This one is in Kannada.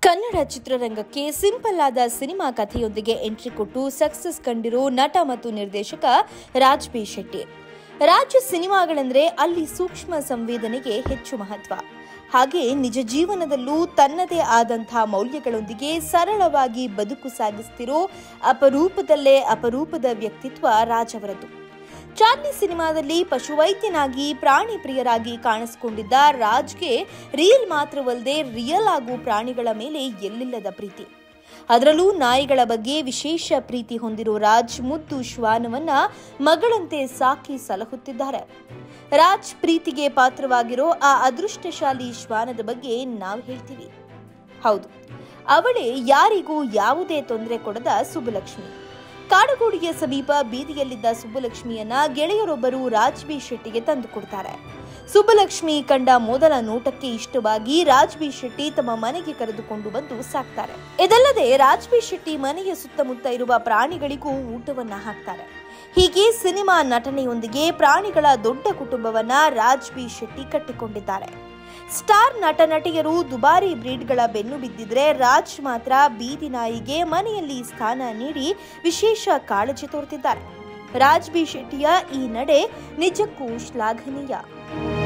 ಕನ್ನಡ ಚಿತ್ರರಂಗಕ್ಕೆ ಸಿಂಪಲ್ ಆದ ಸಿನಿಮಾ ಕಥೆಯೊಂದಿಗೆ ಎಂಟ್ರಿ ಕೊಟ್ಟು ಸಕ್ಸಸ್ ಕಂಡಿರೋ ನಟ ಮತ್ತು ನಿರ್ದೇಶಕ ರಾಜ್ ಬಿ ಶೆಟ್ಟಿ ರಾಜ್ ಸಿನಿಮಾಗಳೆಂದರೆ ಅಲ್ಲಿ ಸೂಕ್ಷ್ಮ ಸಂವೇದನೆಗೆ ಹೆಚ್ಚು ಮಹತ್ವ ಹಾಗೆ ನಿಜ ಜೀವನದಲ್ಲೂ ತನ್ನದೇ ಆದಂಥ ಮೌಲ್ಯಗಳೊಂದಿಗೆ ಸರಳವಾಗಿ ಬದುಕು ಸಾಗಿಸ್ತಿರೋ ಅಪರೂಪದಲ್ಲೇ ಅಪರೂಪದ ವ್ಯಕ್ತಿತ್ವ ರಾಜ್ ಅವರದ್ದು ಚಾರ್ಲಿ ಸಿನಿಮಾದಲ್ಲಿ ಪಶುವೈದ್ಯನಾಗಿ ಪ್ರಾಣಿ ಪ್ರಿಯರಾಗಿ ಕಾಣಿಸಿಕೊಂಡಿದ್ದ ರಾಜ್ಗೆ ರಿಯಲ್ ಮಾತ್ರವಲ್ಲದೆ ರಿಯಲ್ ಹಾಗೂ ಪ್ರಾಣಿಗಳ ಮೇಲೆ ಎಲ್ಲಿಲ್ಲದ ಪ್ರೀತಿ ಅದರಲ್ಲೂ ನಾಯಿಗಳ ಬಗ್ಗೆ ವಿಶೇಷ ಪ್ರೀತಿ ಹೊಂದಿರೋ ರಾಜ್ ಮುದ್ದು ಶ್ವಾನವನ್ನ ಮಗಳಂತೆ ಸಾಕಿ ಸಲಹುತ್ತಿದ್ದಾರೆ ರಾಜ್ ಪ್ರೀತಿಗೆ ಪಾತ್ರವಾಗಿರೋ ಆ ಅದೃಷ್ಟಶಾಲಿ ಶ್ವಾನದ ಬಗ್ಗೆ ನಾವು ಹೇಳ್ತೀವಿ ಹೌದು ಅವಳೇ ಯಾರಿಗೂ ಯಾವುದೇ ತೊಂದರೆ ಕೊಡದ ಸುಬ್ಬಲಕ್ಷ್ಮಿ ಕಾಡಗೋಡಿಯ ಸಮೀಪ ಬೀದಿಯಲ್ಲಿದ್ದ ಸುಬ್ಬಲಕ್ಷ್ಮಿಯನ್ನ ಗೆಳೆಯರೊಬ್ಬರು ರಾಜ್ ಬಿ ಶೆಟ್ಟಿಗೆ ತಂದುಕೊಡ್ತಾರೆ ಸುಬ್ಬಲಕ್ಷ್ಮಿ ಕಂಡ ಮೊದಲ ನೋಟಕ್ಕೆ ಇಷ್ಟವಾಗಿ ರಾಜ್ ಬಿ ಶೆಟ್ಟಿ ತಮ್ಮ ಮನೆಗೆ ಕರೆದುಕೊಂಡು ಬಂದು ಸಾಕ್ತಾರೆ ಇದಲ್ಲದೆ ರಾಜ್ ಬಿ ಶೆಟ್ಟಿ ಮನೆಯ ಸುತ್ತಮುತ್ತ ಇರುವ ಪ್ರಾಣಿಗಳಿಗೂ ಊಟವನ್ನ ಹಾಕ್ತಾರೆ ಹೀಗೆ ಸಿನಿಮಾ ನಟನೆಯೊಂದಿಗೆ ಪ್ರಾಣಿಗಳ ದೊಡ್ಡ ಕುಟುಂಬವನ್ನ ರಾಜ್ ಬಿ ಶೆಟ್ಟಿ ಕಟ್ಟಿಕೊಂಡಿದ್ದಾರೆ ಸ್ಟಾರ್ ನಟ ನಟಿಯರು ದುಬಾರಿ ಬ್ರೀಡ್ಗಳ ಬೆನ್ನು ಬಿದ್ದಿದ್ರೆ ರಾಜ್ ಮಾತ್ರ ಬೀದಿ ನಾಯಿಗೆ ಮನೆಯಲ್ಲಿ ಸ್ಥಾನ ನೀಡಿ ವಿಶೇಷ ಕಾಳಜಿ ತೋರ್ತಿದ್ದಾರೆ ರಾಜ್ ಬಿ ಶೆಟ್ಟಿಯ ಈ ನಡೆ ನಿಜಕ್ಕೂ ಶ್ಲಾಘನೀಯ